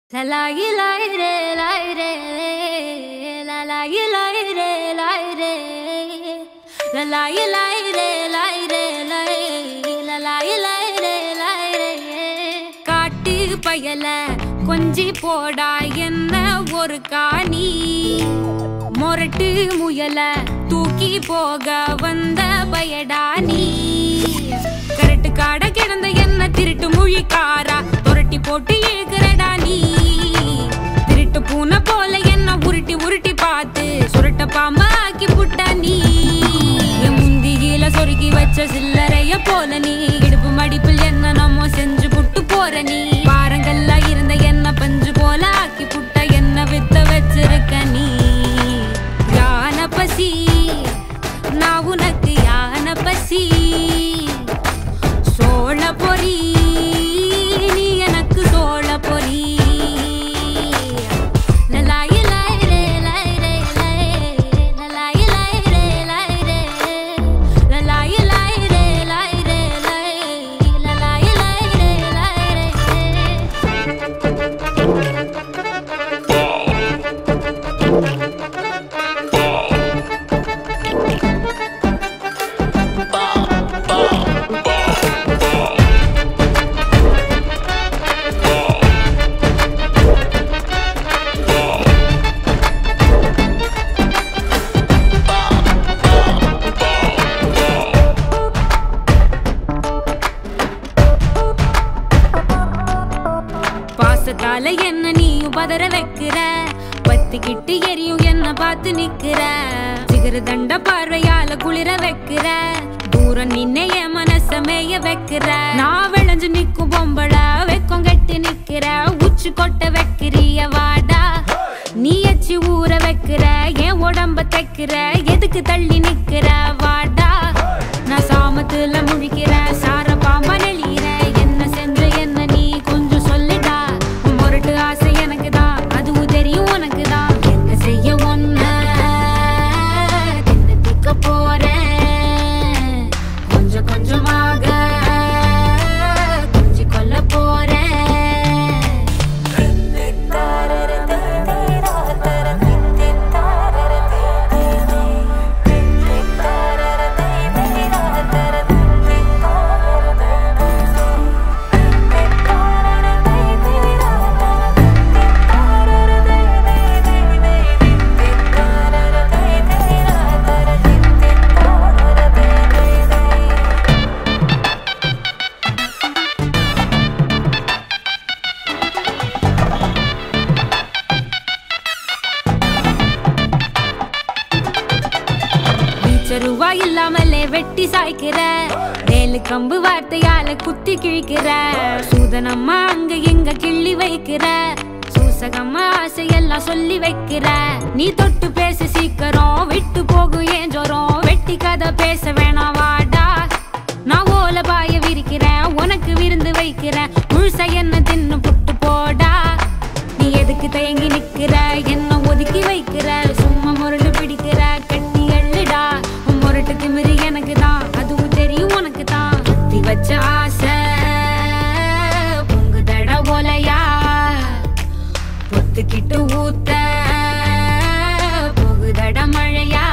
La la yi la yi re la yi re la la yi la yi re la yi re la la yi la yi re la yi re la yi la la yi la yi re la yi re காட்டு பயல கொஞ்சி போடா என்ன ஒரு காணி மொரட்டு முயல தூக்கி போக வந்த பயடா நீ கரட்டு காட கிடந்த என்ன திருட்டு மொழிக்காரா துரட்டி போட்டு இழுக்கிறடா நீ திருட்டு பூனை போல என்ன உருட்டி உருட்டி பார்த்து சுருட்ட பாம்பா ஆக்கி புட்டா நீ என் முந்தியில சொருகி வச்ச சில்லறைய போல நீ இடுப்பு மடிப்பில் என்ன நம்ம செஞ்சு புட்டு போற நீ பாரங்கள்ல இருந்த என்ன பஞ்சு போல ஆக்கி புட்ட என்ன வித்த வச்சிருக்க நீ யான பசி நான் உனக்கு யான பசி சோழ பொறி நீ எனக்கு சோழ பொறி லலாயி லாய் ரே லாய் ரே லாய். லலாயி லாய் ரே லாய் ரே. லலாயி லாய் ரே லாய் ரே லாய். லலாயி லாய் ரே லாய் ரே. பாசத்தால என்ன நீயும் பதற வைக்கிற பத்திக்கிட்டு எரியும் என்ன பார்த்து நிக்கிற சிகர தண்ட பார்வையால குளிர வைக்கிற தூரம் நின்னே என் மனச மேய வைக்கிற நான் விளைஞ்சு நிக்கும் பொம்பள வெக்கம் கட்டி நிக்கிற உச்சி கொட்ட வைக்கிறிய வாடா நீ எச்சி ஊற வைக்கிற என் உடம்ப தைக்கிற எதுக்கு தள்ளி நிக்கிற வாடா நான் சாமத்துல முழிக்கிற சார பாம்பா நெளியிற என்ன செஞ்ச என்ன நீ கொஞ்சம் சொல்லுடா உன் முரட்டு ஆசை எனக்கு தான் அதுவும் தெரியும் உனக்கு தான் என்ன செய்ய ஒன்ன திக்க போறேன் கொஞ்சம் கொஞ்சமாக கொஞ்சி கொல்ல போறேன் ரூபா இல்லாமலே வெட்டி சாய்க்கிற வேலு கம்பு வார்த்தையால குத்தி கிழிக்கிற சூதனம்மா அங்க எங்க கிள்ளி வைக்கிற சூசகம்மா ஆசையெல்லாம் சொல்லி வைக்கிற நீ தொட்டு பேச சீக்கிரம் விட்டு போகும் ஏன் ஜோரம் வெட்டி கதை பேச வேணாம் வாடா நான் ஓல பாய விரிக்கிறேன் உனக்கு விருந்து வைக்கிறேன் முழுசா என்ன தின்னு புட்டு போடா நீ எதுக்கு தயங்கி நிக்கிற என்ன ஒதுக்கி வைக்கிற சும்மா முரண்டு பிடிக்கிற கட்டி அள்ளுடா உன் முரட்டு திமிரு எனக்கு தான் அதுவும் தெரியும் உனக்கு தான் குத்தி வச்ச ஆசை பொங்கு தட ஓலையா பொத்துக்கிட்டு ஊத்த போகுதட மழையா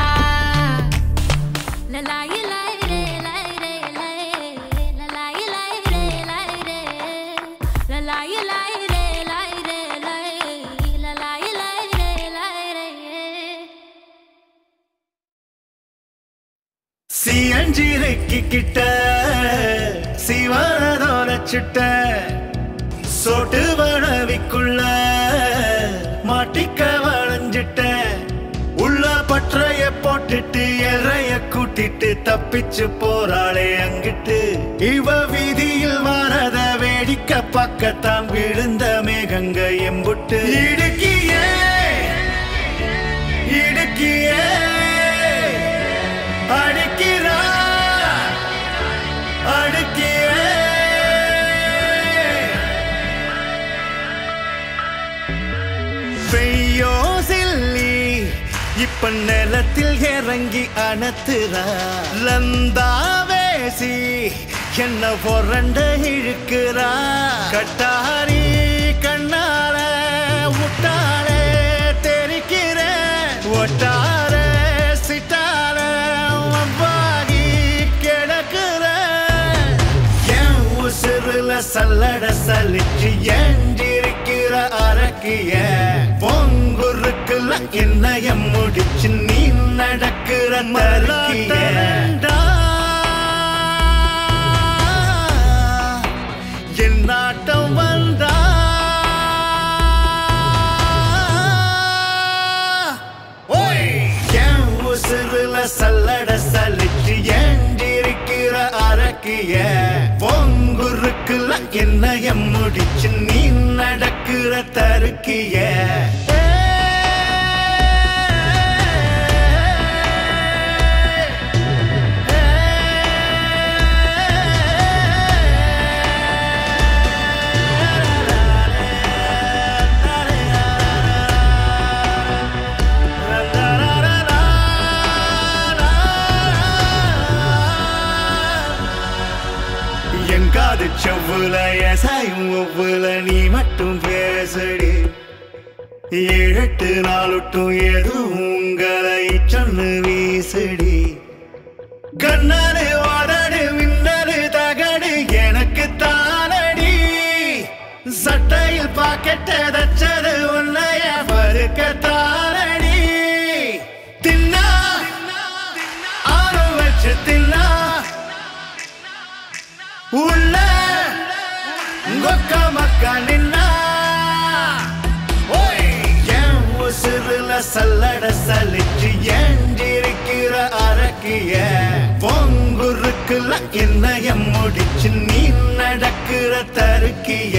லலாயி லாய் ரே லாய் ரே லாய். லலாயி லாய் ரே லாய் ரே. லலாயி லாய் ரே லாய் ரே லாய். லலாயி லாய் ரே லாய் ரே. சியஞ்சிரைக்கு கிட்ட சிவானதோர சிட்ட சொட்டு வளவிக்குள்ள மாட்டிக்க வளைஞ்சிட்ட உள்ள பற்றைய போட்டுட்டு எறைய கூட்டிட்டு தப்பிச்சு போறாளே அங்கிட்டு இவ வீதியில் வாரத வேடிக்கை பக்கத்தான் விழுந்த மேகங்க எம்புட்டு இடுக்கியே இடுக்கியே அடிக்கிறா அடிக்கியே பெய்யோ சில்லி இப்ப நிலத்தில் இறங்கி அணத்துறா லந்தாவேசி என்ன பொறண்ட இழுக்கிறா கட்டாரி கண்ணால சல்லட சலிச்சு ஏஞ்சிருக்கிற அரக்கிய பொங்குருக்குல என்னைய முடிச்சு நீ நடக்கிற என் நாட்டம் வந்தா ஓய் என் உசுருல சல்லட சலிச்சு ஏஞ்சிருக்கிற அரக்கிய பொங்குருக்குல என்னைய முடிச்சு நீ நடக்கிற தருக்கிய என் காது செவ்வுல எசாயும் ஒவ்வொல நீ மட்டும் பேசடி ஏழெட்டு நாளுட்டும் எதுவும் உங்களை சொன்னு வீசடி கண்ணாடு வாடாடு மின்னடு தகடு எனக்கு தானடி சட்டையில் பாக்கெட்ட தச்சது உன்னைய பருக்க தானடி தின்னா ஆறு வச்சு தின்னா உள்ள கொக்க மக்க நின்னா ஓய் என் உசுருல சல்லட சலிச்சு ஏஞ்சிருக்கிற அரக்கிய பொங்குருக்குல என்னைய முடிச்சு நீ நடக்கிற தருக்கிய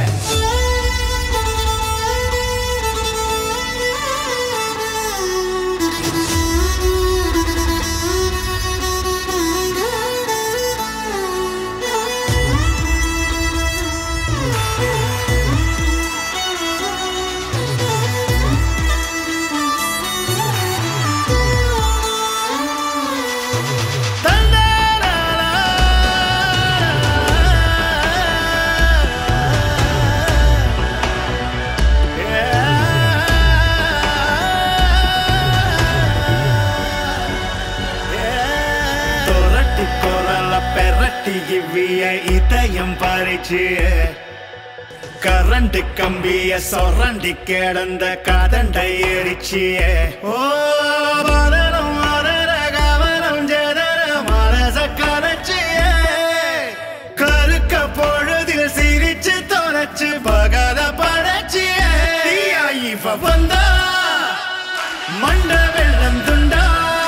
தொரட்டி கொரல பெரட்டி இவ்விய இதயம் பறிச்சு கரண்ட் கம்பிய சொரண்டி கிடந்த கதண்டை எரிச்சிய ஓ மரணம் மரண கவனம் ஜெதர மனச கரைச்சிய கருக்க பொழுதில் சிரிச்சு தொலைச்சு பகத படைச்சிய இவ வந்தா மண்ட வெள்ளம் துண்டா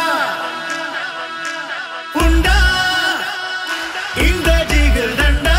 உண்டா இந்த ஜிகில் தண்டா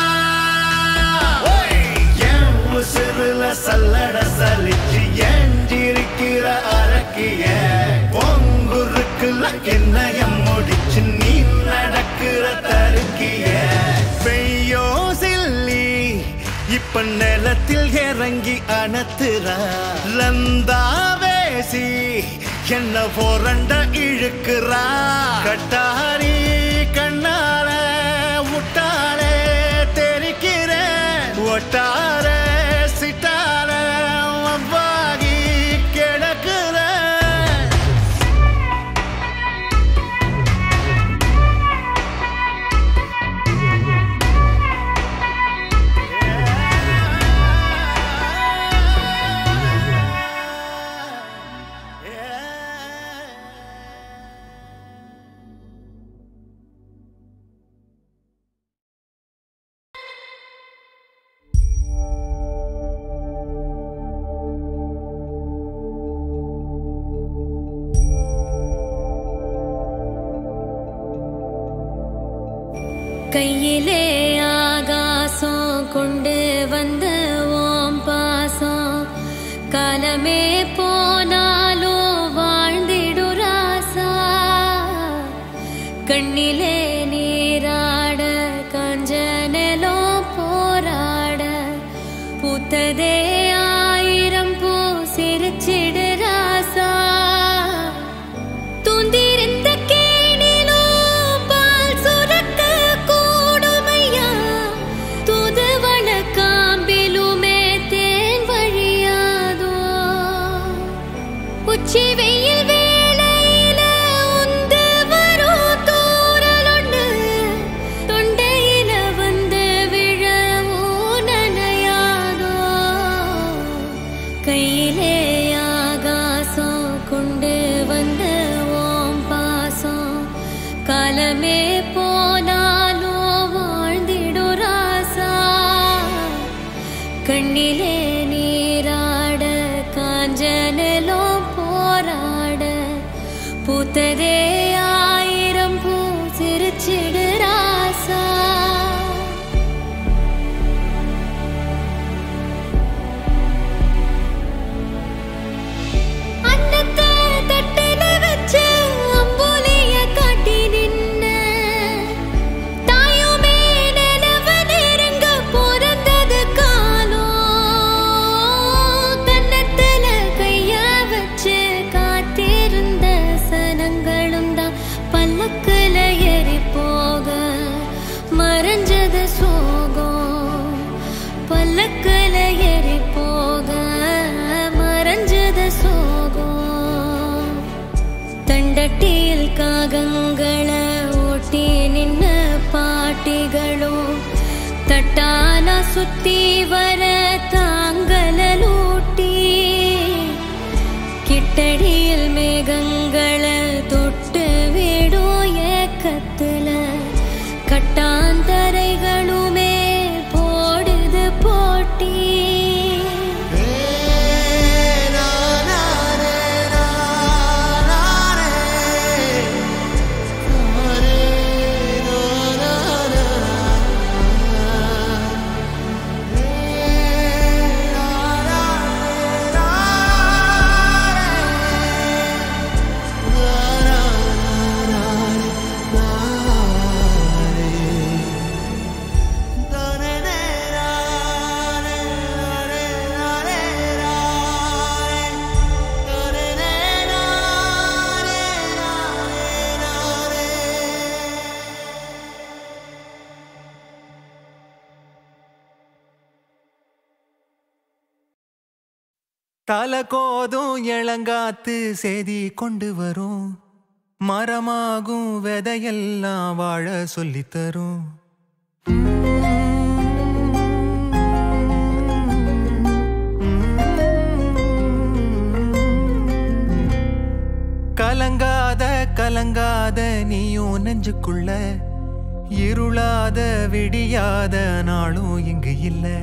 என் உசுருல சல்லட சலிச்சு ஏஞ்சிருக்கிற அரக்கிய பொங்குருக்குல என்னைய முடிச்சு நீ நடக்கிற தருக்கிய பெய்யோ சில்லி இப்ப நிலத்தில் இறங்கி அணத்துறா லந்தாவேசி என்ன போரண்ட இழுக்கிறா கட்டாரி கண்ணால முட்டாளே தெரிக்கிற ஒட்டார சிட்டார அவ்வாகி கிடக்குற கையிலே ஆகாசம் கொண்டு வந்த ஓம் பாசம் காலமே போனாலும் வாழ்ந்திடு ராசா கண்ணிலே நீராட கஞ்சனலோ போராட பூத்ததே ஆயிரம் பூ சிரிச்சிடு ராசா தூந்திருந்த கேணிலோ பால் சுரக்க கூடுமையா தூதுவள காம்பிலுமே தேன் வழியாதோ உச்சி வெயில் வேளையில உந்து வரும் தூறலொண்டு தொண்டையில வந்து விழ கண்ணிலே நீராட காஞ்சனலும் போராட பூத்ததே ஆயிரம் பூ சிரிச்சிடு ராசா அன்னத்தை தட்டுல வச்சு அம்புலிய காட்டி நின்ன தாயுமே நிலவு நெருங்க பிறந்தது காலம் கன்னத்துல கைய வச்சு காத்திருந்த சனங்களும் தான் பல்லக்குல ஏறி போக மறைஞ்சது சோகம் பல்லக்குல ஏறி போக மறைஞ்சது சோகம் தண்டட்டியில் காகங்கள ஓட்டி நின்ன பாட்டிகளும் தட்டான சுத்தி வர தாங்கலூட்டி கிட்டடியில் மேகங்கள தொட்டு விடும் ஏக்கத்துல கட்டாந்தரைகளுமே போடுது போட்டி தல கோதும் இளங்காத்து செய்தி கொண்டு வரும் மரமாகும் விதையெல்லாம் வாழ சொல்லித் தரும் கலங்காத கலங்காத நீயும் நெஞ்சுக்குள்ள இருளாத விடியாத நாளும் இங்கு இல்லை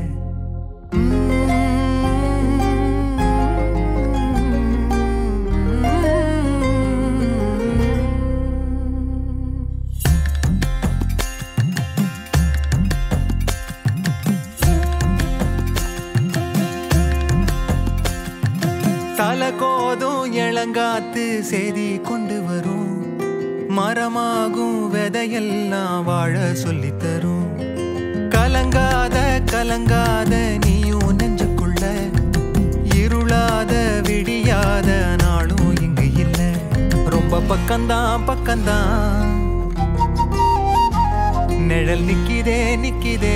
தல கோதும் இளங்காத்து செய்தி கொண்டு வரும் மரமாகும் விதையெல்லாம் வாழ சொல்லித் தரும் கலங்காத கலங்காத நீயும் நெஞ்சுக்குள்ள இருளாத விடியாத நாளும் இங்கு இல்ல ரொம்ப பக்கம்தான் பக்கம்தான் நிழல் நிக்கிதே நிக்கிதே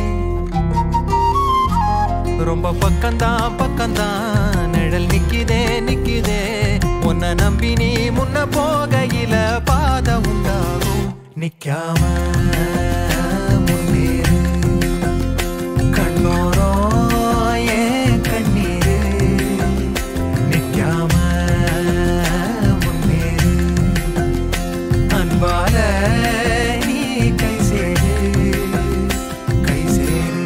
ரொம்ப பக்கம்தான் பக்கம்தான் நிழல் நிக்கிதே நிக்கிதே உன்னை நம்பி நீ முன்ன போகையில பாத உண்டாகும் நிக்காம முன்னேறு கண்ணோரோ ஏன் கண்ணீரு நிக்காம முன்னேறு அன்பால நீ கை சேரு கை சேரு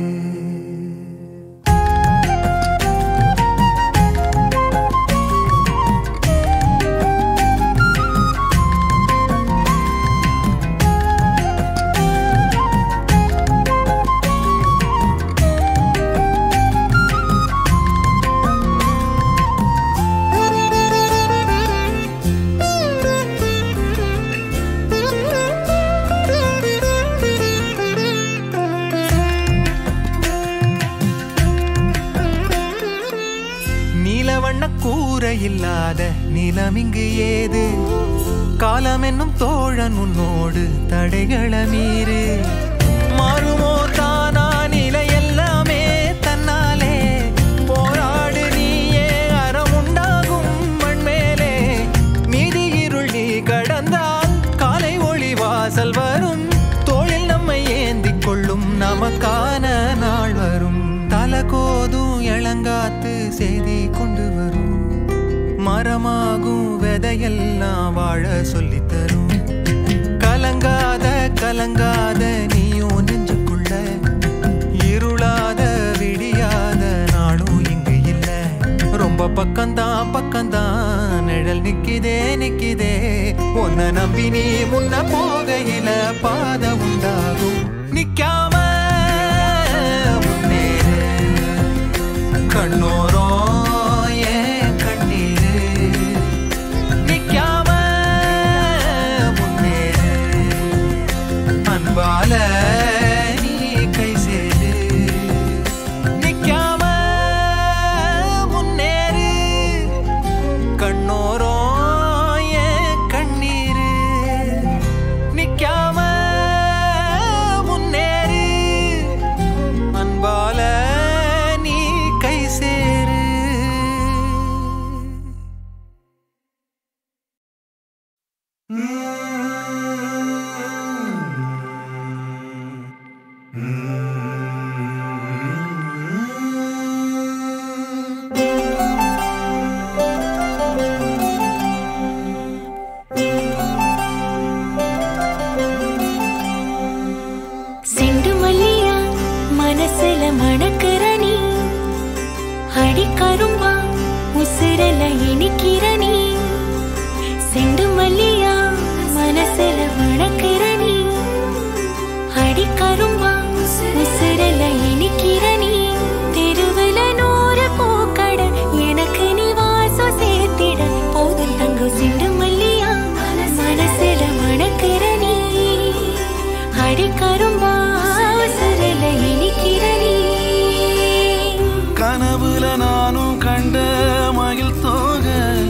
நீலவண்ண கூரை இல்லாத நிலம் இங்கு ஏது காலம் என்னும் தோழன் உன்னோடு தடைகள மீறு மாறுமோ தானா நிலை எல்லாமே தன்னாலே போராடு நீயே அறம் உண்டாகும் மண்மேலே மீதி இருள் நீ கடந்தால் காலை ஒளி வாசல் வரும் தோளில் நம்மை ஏந்திக் கொள்ளும் நமக்கான நாள் வரும் தலகோதும் இளங்காத்து செய்தி கொண்டு வரும் மரமாகும் விதையெல்லாம் வாழ சொல்லித் தரும் கலங்காத கலங்காத நீயும் நெஞ்சுக்குள்ள இருளாத விடியாத ரொம்ப பக்கம்தான் பக்கம்தான் நிழல் நிக்கிதே நிக்கிதே உன்னை நம்பி நீ முன்ன போகையில பாத உண்டாகும் நிக்காம முன்னேறு கண்ணோரோ ஏன் கண்ணீரு நிக்காம முன்னேறு அன்பால நீ கை சேரு நிக்காம முன்னேறு கண்ணோரோ ஏன் கண்ணீரு நிக்காம முன்னேறு அன்பால நீ கை சேரு செண்டு மல்லியா மனசுல மணக்கிற நீ அடி கரும்பா உசுரல இனிக்கிற நீ செண்டு மல்லியா மனசுல மணக்கிற நீ அடி கரும்பா உசுரல இனிக்கிற நீ தெருவுல நூறு பூக்கட எனக்கு நீ வாசம் சேர்த்திட போதும் தங்கு செண்டு மல்லியா மனசுல மணக்கிற நீ அடி கரும்பா உசுரல இனிக்கிற நீ கனவுல நானும் கண்ட மயில் தோக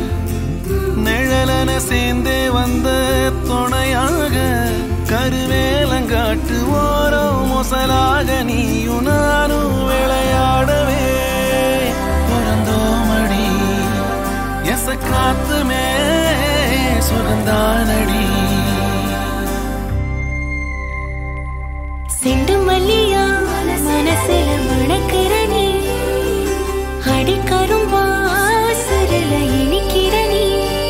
நிழலன சேர்ந்தே வந்த துணையாக கருவேலங்காட்டு ஓரம் மொசலாக நீயும் நானும் விளையாடவே பிறந்தோமடி எச காத்துமே சுகந்தானடி செண்டு மல்லியா மனசுல மணக்கிற நீ அடி கரும்பா சுருல இனிக்கிற நீ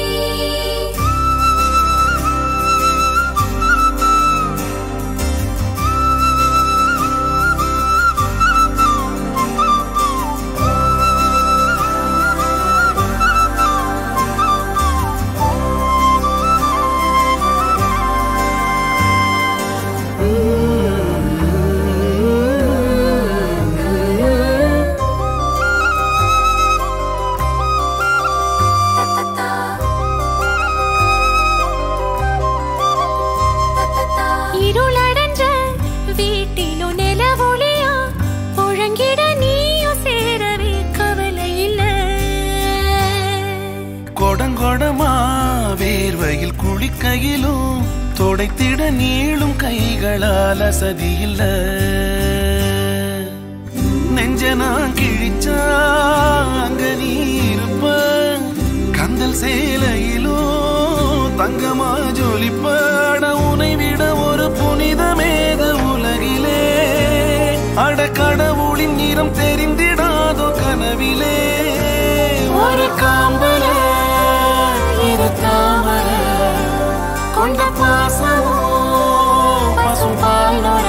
இருளடைஞ்ச வீட்டிலும் நிலவொளியா புழங்கிட நீயும் சேரவே கவலை இல்ல கொடங்கொடமா வேர்வையில் குளிக்கையிலும் தொடைத்திட நீளும் கைகளால் அசதி இல்ல நெஞ்ச நான் கிழிச்சா அங்க நீ இருப்ப கந்தல் சேலையிலும் தங்கமா ஜொலிப்பட உனை விட ஒரு புனிதமேது உலகிலே அட கடவுளின் நிறம் தெரிந்திடாதோ கனவிலே ஒரு காம்பல இரு தாமர கொண்ட பாசமோ பசும் பால் நுர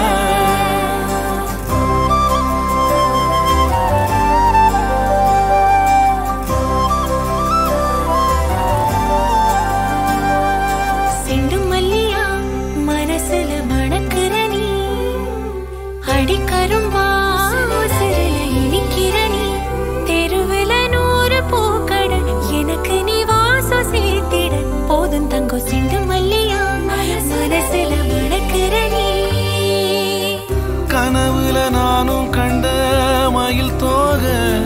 செண்டு மல்லியா மனசுல மணக்கிற நீ அடி கரும்பா உசுருல இனிக்கிற நீ தெருவுல நூறு பூக்கட எனக்கு நீ வாசம் சேர்த்திட போதும் தங்கோ செண்டு மல்லியா மனசுல மணக்கிற நீ கனவுல நானும் கண்ட மயில் தோக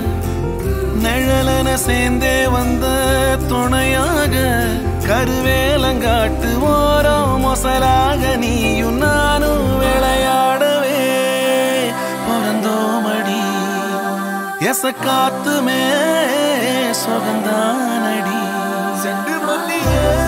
நிழலன சேர்ந்தே வந்த துணையாக கருவேலங்காட்டு ஓரம் மொசலாக நீயும் நானும் விளையாடவே பிறந்தோமடி எச காத்துமே சுகந்தானடி செண்டு மல்லியே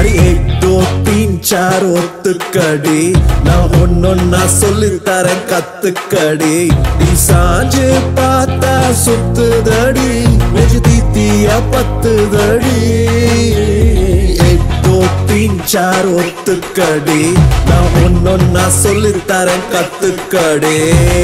அடி எட்டோ தீன் சார் ஒத்துக்கடி நான் ஒன்னொன்னா சொல்லி தரேன் கத்துக்கடி நீ சாஞ்சு பார்த்தா சுத்துதடி நெஞ்சு தீத்தியா பத்துதடி எட்டோ தீன் சார் ஒத்துக்கடி நான் ஒன்னொன்னா சொல்லி தரேன் கத்துக்கடி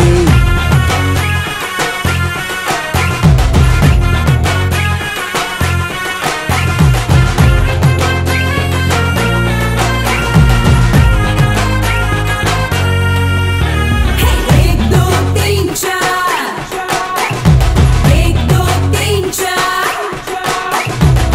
एक दो तीन चार एक दो तीन चार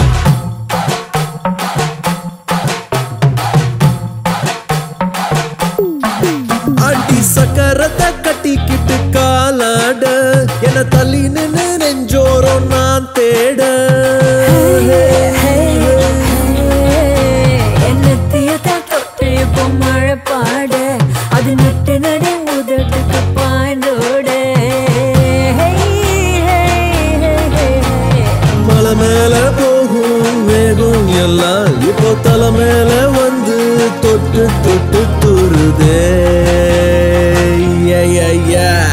அடி சக்கரத்தை கட்டிக்கிட்டு காலாட என தள்ளி நின்னு நெஞ்சோரம் நான் தேட என்னத்தையத்தான் தொட்டு இப்போ மழை பாட அது நட்டு நடு உதட்டுக்கு பாய்ந்தோட மலை மேல போகும் வேகம் எல்லாம் இப்போ தலை மேல வந்து தொட்டு தொட்டு துருதே Yeah, yeah, yeah.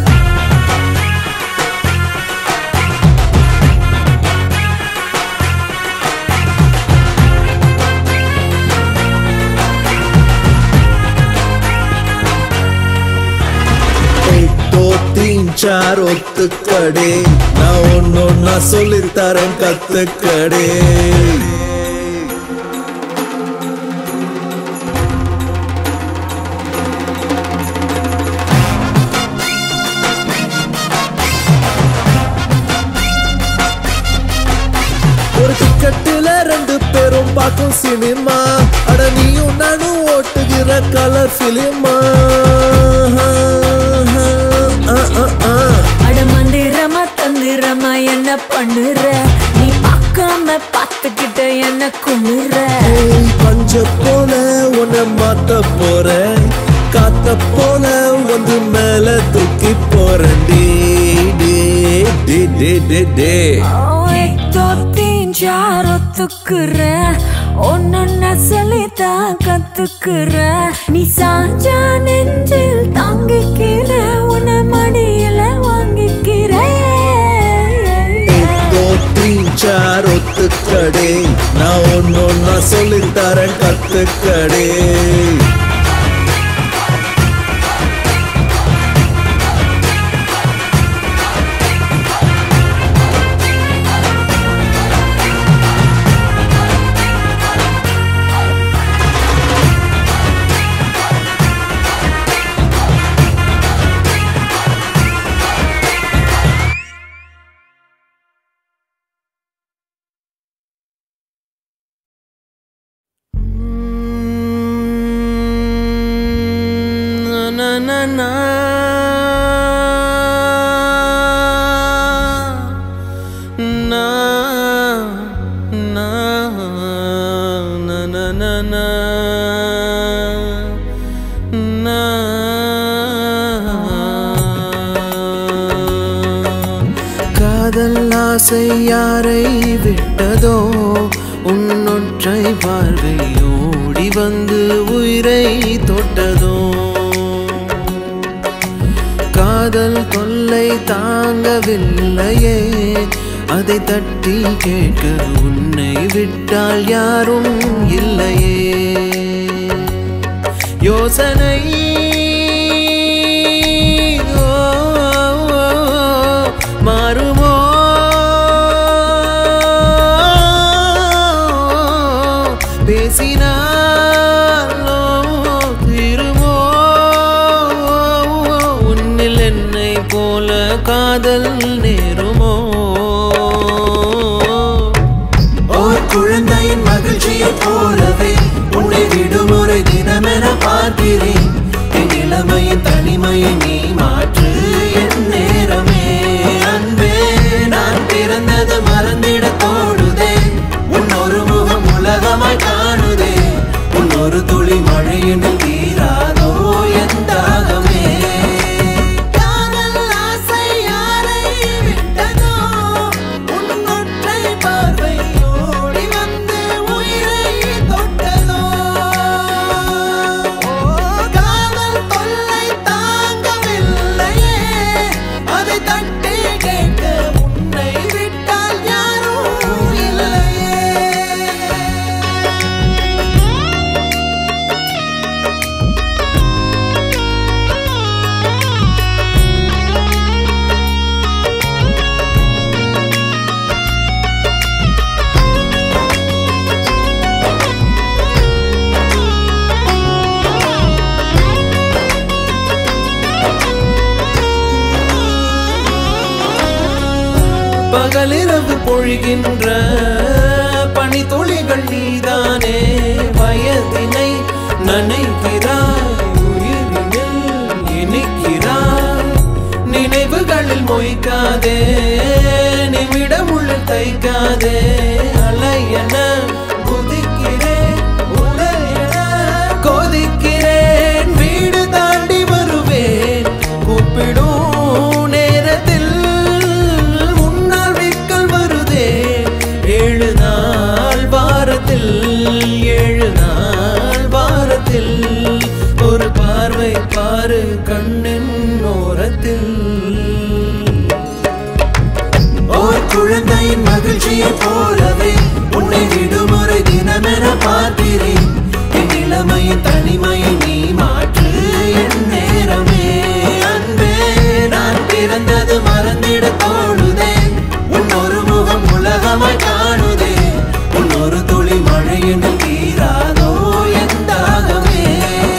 எட்டோ தீன் சார் ஒத்துக்கடே நான் ஒன்னொன்னா சொல்லித்தரேன் கத்துக்கடே ஒரு டிக்கெட்டுல ரெண்டு பேரும் பார்க்கும் சினிமா அட நீயும் நானும் ஓட்டுகிற கலர் பிலிமா அட மந்திரமா தந்திரமா என்ன பண்ணுற நீ பார்க்காம பார்த்துக்கிட்ட என்ன குளிர பஞ்ச போல உன்னை மாத்த போறேன் காத்த போல வந்து மேல தூக்கி போறேன் டே டே டே டே டே டே एक दो तीन चार ஒத்துக்குற ஒன்னொன்ன சொல்லித்தான் கத்துக்குற நீ சாஞ்சா நெஞ்சில் தாங்கிக்கிற உன மடியில வாங்கிக்கிற எட்டோ தீன் சார் ஒத்துக்கடே நான் ஒன்னொன்னா சொல்லித்தரேன் கத்துக்கடே na na na na na na na na na காதல் ஆசை யாரை விட்டதோ உன்னொற்றை பார்வை ஓடி வந்து உயிரை தொட்டதோ காதல் தொல்லை தாங்கவில்லையே அதை தட்டி கேட்க உன்னை விட்டால் யாரும் இல்லையே யோசனை ஓ, ஓ, மாறுமோ பேசினாலோ திருமோ உன்னில் என்னை போல காதல் நேருமோ ஓர் குழந்தையின் மகிழ்ச்சியை போலவே உன்னை விடுமுறை தினமென பார்க்கிறேன் என் இளமையின் தனிமையை நீ மாற்று என் நேரமே அன்பே நான் பிறந்தது மறந்திட தோடுதே உன் ஒரு முகம் உலகமாய் காணுதே உன் ஒரு துளி மழையின் தீராதோ என் தாகமே காதல் ஆசை யாரை விட்டதோ உன் ஒற்றை பார்வை ஓடி வந்து உயிரை தொட்டதோ பகலிரவு பொழிகின்ற பனி துளிகள் நீதானே வயதினை நனைக்கிறாய் உயிரினில் இனிக்கிறாய் நினைவுகளில் மொய்க்காதே நிமிடமுள்ள தைக்காதே அலையன குதிக்கிறேன் உலையன கொதிக்கிறேன் வீடு தாண்டி வருவேன் கூப்பிடும் நேரத்தில் முன்னால் விக்கல் வருதே ஏழு நாள் வாரத்தில் ஏழு நாள் வாரத்தில் ஒரு பார்வை பாரு கண்ணின் ஓரத்தில் ஓர் குழந்தையின் மகிழ்ச்சியை போலவே உன்னை விடுமுறை தினமென பார்க்கிறேன் என் இளமையின் தனிமையை நீ மாற்று என் நேரமே அன்பே நான் பிறந்தது மறந்திட தோணுதே உன் ஒரு முகம் உலகமாய் காணுதே உன் ஒரு துளி மழை என்று தீராதோ என் தாகமே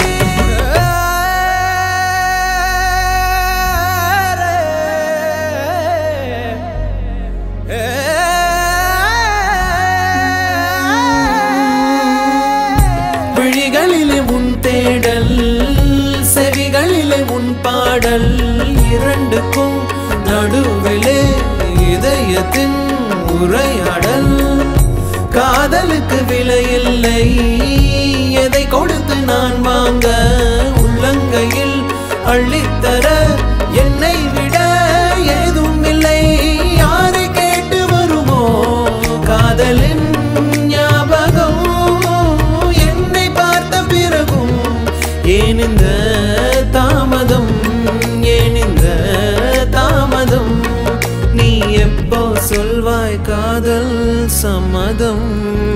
விழிகளிலே உன் தேடல் செவிகளிலே உன் பாடல் இரண்டுக்கும் நடுவிலே இதயத்தின் உரையாடல் காதலுக்கு விலையில்லை எதை கொடுத்து நான் வாங்க உள்ளங்கையில் அள்ளித்தர என்னை விட ஏதும் இல்லை யாரை கேட்டு வருமோ காதலின் ஞாபகம் என்னை பார்த்த பிறகும் ஏன் இந்த தாமதம் ஏன் இந்த தாமதம் நீ எப்போ சொல்வாய் காதல் சம்மதம்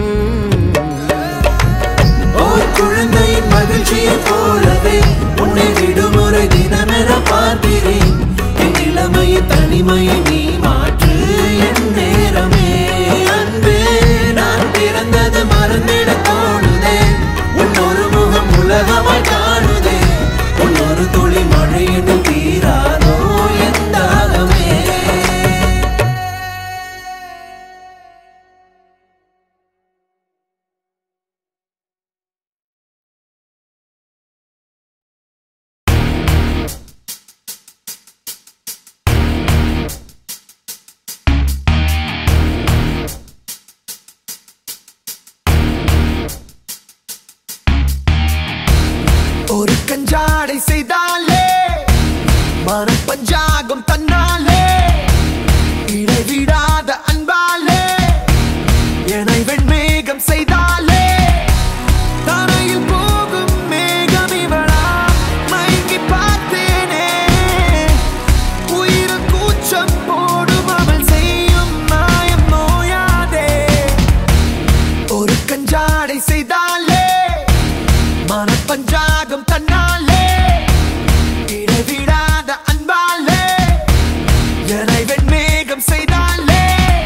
ஓர் குழந்தையின் மகிழ்ச்சியை போலவே உன்னை விடுமுறை தினமென பார்க்கிறேன் என் இளமையின் தனிமையை நீ மாற்று என் நேரமே அன்பே நான் பிறந்தது மறந்திட தோணுதே உன் ஒரு முகம் உலகமாய் காணுதே உன் ஒரு துளி மழை என்று தீராதோ என் தாகமே ஒரு கஞ்சாடை செய்தாலே மனம் பஞ்சாகம் தன்னாலே இடைவிடாத அன்பாலே என்னை வெண்மேகம் செய்தாலே தரையில் போகும் மேகம் இவளா மயங்கி பார்த்தேனே உயிர் கூச்சம் போடும் அவள் செய்யும் மாயம் நோயாதே ஒரு கஞ்சாடை செய்தாலே மனப்பஞ்சாகம் தன்னாலே இடைவிடாத அன்பாலே என்னை வெண்மேகம் செய்தாலே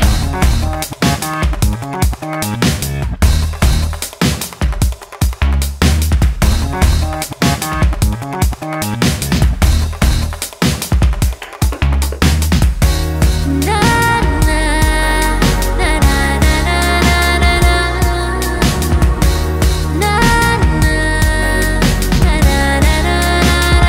Na na na na na na na na na na na na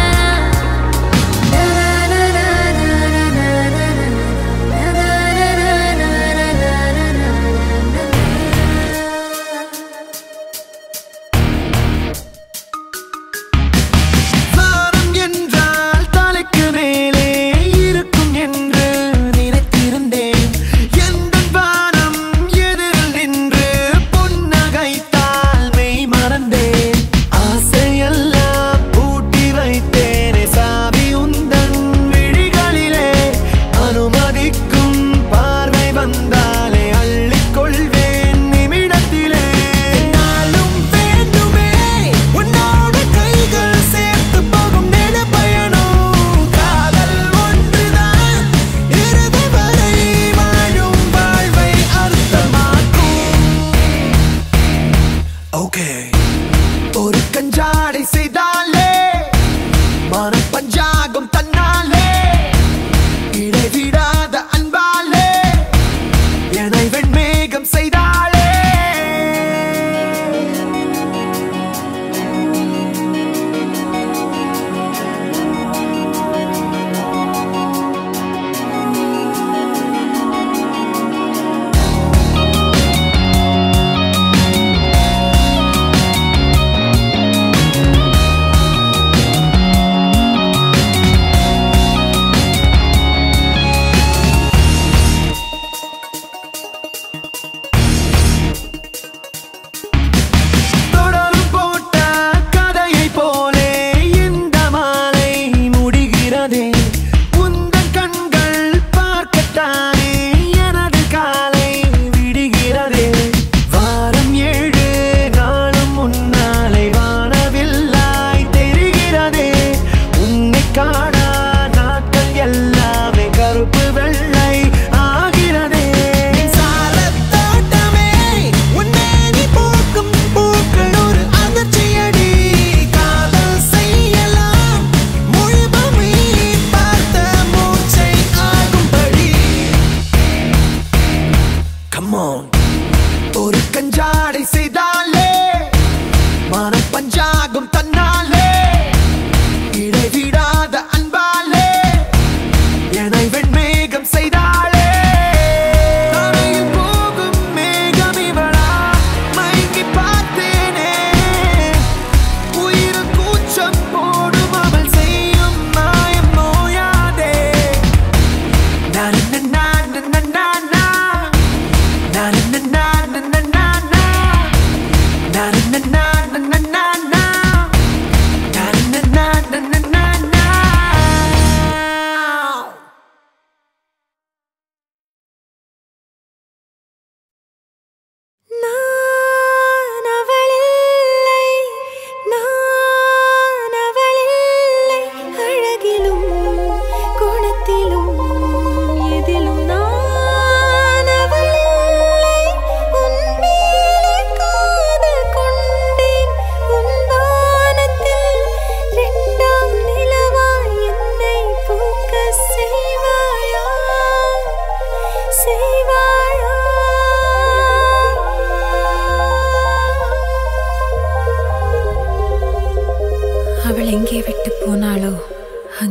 வானம் என்றால் தலைக்கு மேலே இருக்கும் என்று நினைத்திருந்தேன் எந்த வானம் எதிரில் நின்று புன்னகைத்தால் மெய் மறந்தேன் ஆசையெல்லாம் பூட்டி வைத்தேனே சாவி உந்தன் விழிகளிலே அனுமதிக்கும் பார்வை வந்தாலே அள்ளிக்கொள்வேன் நிமிடத்திலே நாளும் வேண்டுமே உன்னோட கைகள் சேர்த்து போகும் நெடு பயணம் காதல் ஒன்றுதான் இறுதி வரை வாழும் வாழ்வை அர்த்தமாக்கும் ஓகே ஒரு கஞ்சாடை செய்தாலே மனம் பஞ்சாகம் தன்னாலே இடைவிடாத அன்பாலே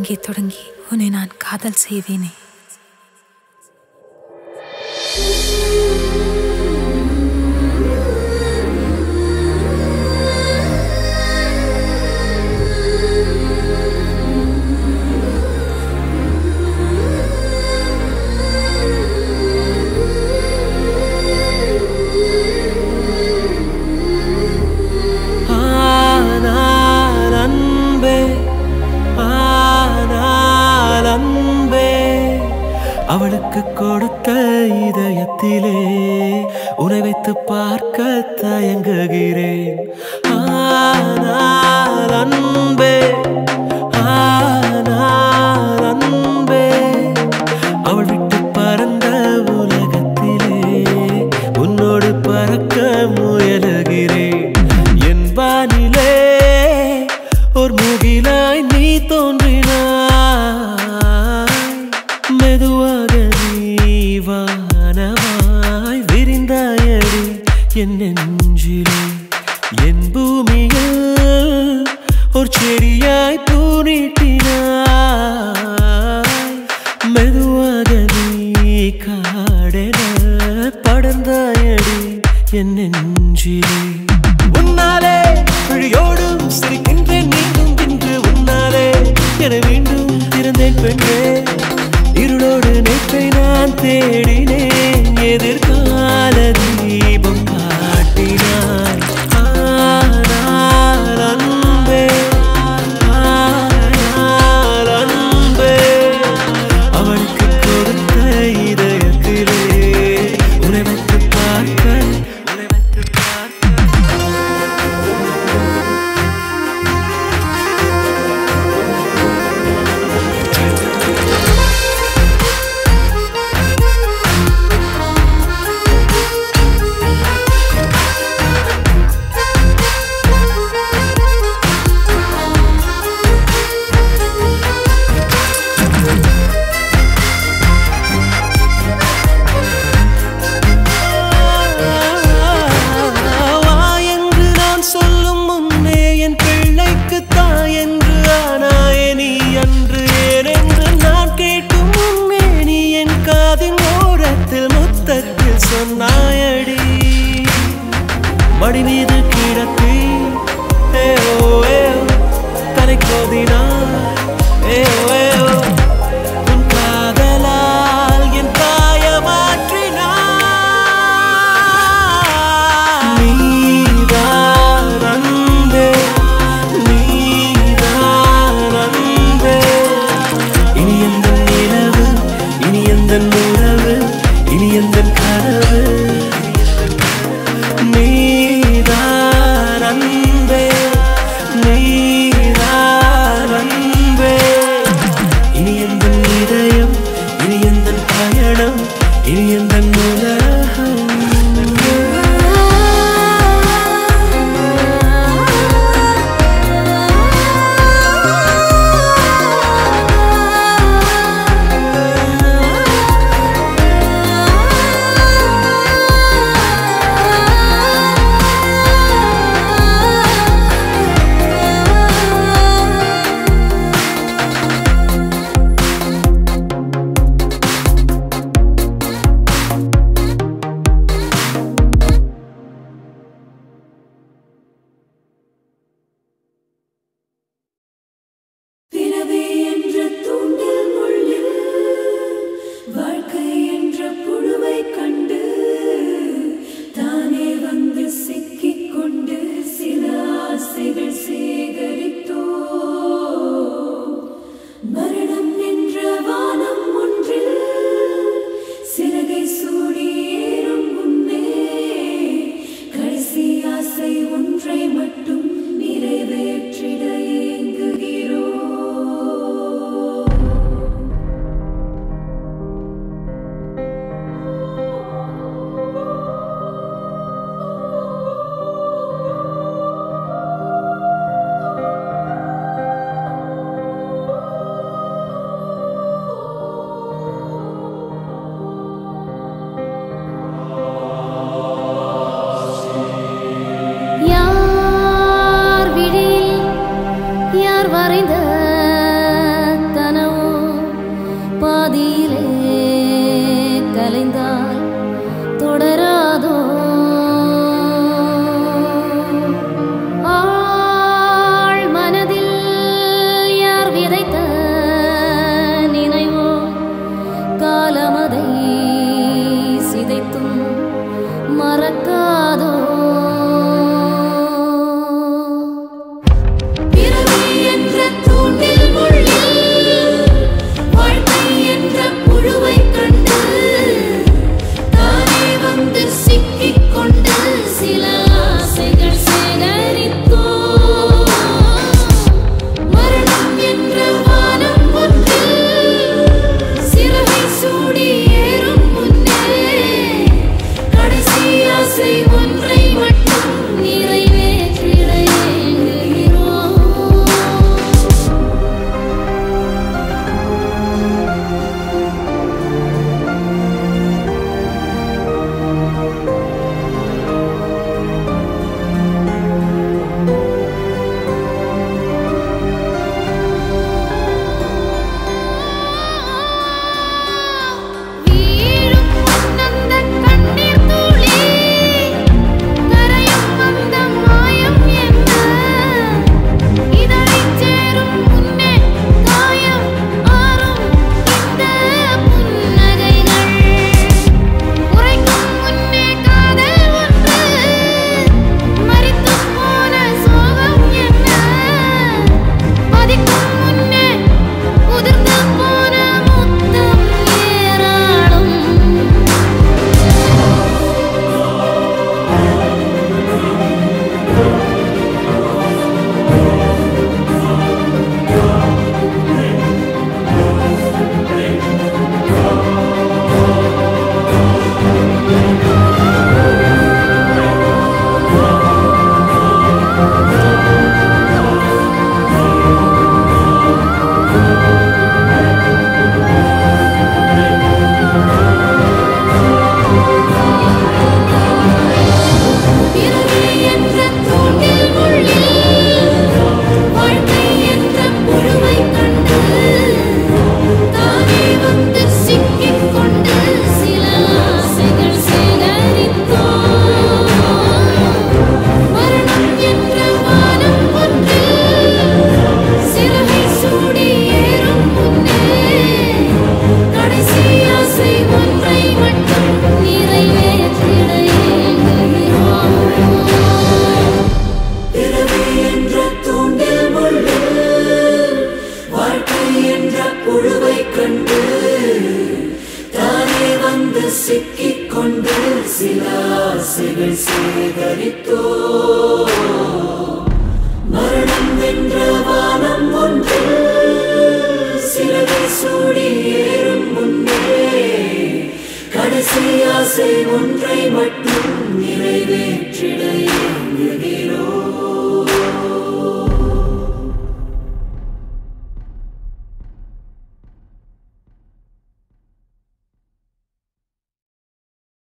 அங்கே தொடங்கி உன்னை நான் காதல் செய்தேனே ஆனால் அன்பே ஆனால் அன்பே அவளுக்கு கொடுத்த இதயத்திலே உன்னை வைத்து பார்க்க தயங்குகிறேன் ஆனால் அன்பே ஆனால் அன்பே அவள் விட்டு பறந்த உலகத்திலே உன்னோடு பறக்க முயலுகிறேன் என் வானிலே ஒரு முகிலாய் நீ தோன்றினாய் மெதுவாக நீ வானமாய் விரிந்தாயடி என் நெஞ்சிலே என் பூமியில் ஒரு செடியாய் பூ நீட்டினாய் மெதுவாக நீ காடென படர்ந்தாயடி என் நெஞ்சிலே உன்னாலே விழியோடும் சிரிக்கின்றேன் மீண்டும் இன்று உன்னாலே என மீண்டும் திறந்தேன் பெண்ணே இருளோடு நேற்றை நான் தேடினேன் எதிர்கால தீபம் காட்டினாய் ஆனால் அன்பே ஆனால் அன்பே அவளுக்கு கொடுத்த இதயத்திலே உன்னை வைத்து பார்க்க உன்னை வைத்து பார்க்க வா என்று நான் சொல்லும் முன்னே என் பிள்ளைக்கு தாய் என்று ஆனாயே நீ அன்று ஏன் என்று நான் கேட்கும் முன்னே நீ என் காதின் ஓரத்தில் முத்தத்தில் சொன்னாயடி மடி மீது கிடத்தி ஏ ஓ ஏ தலை கோதினாய்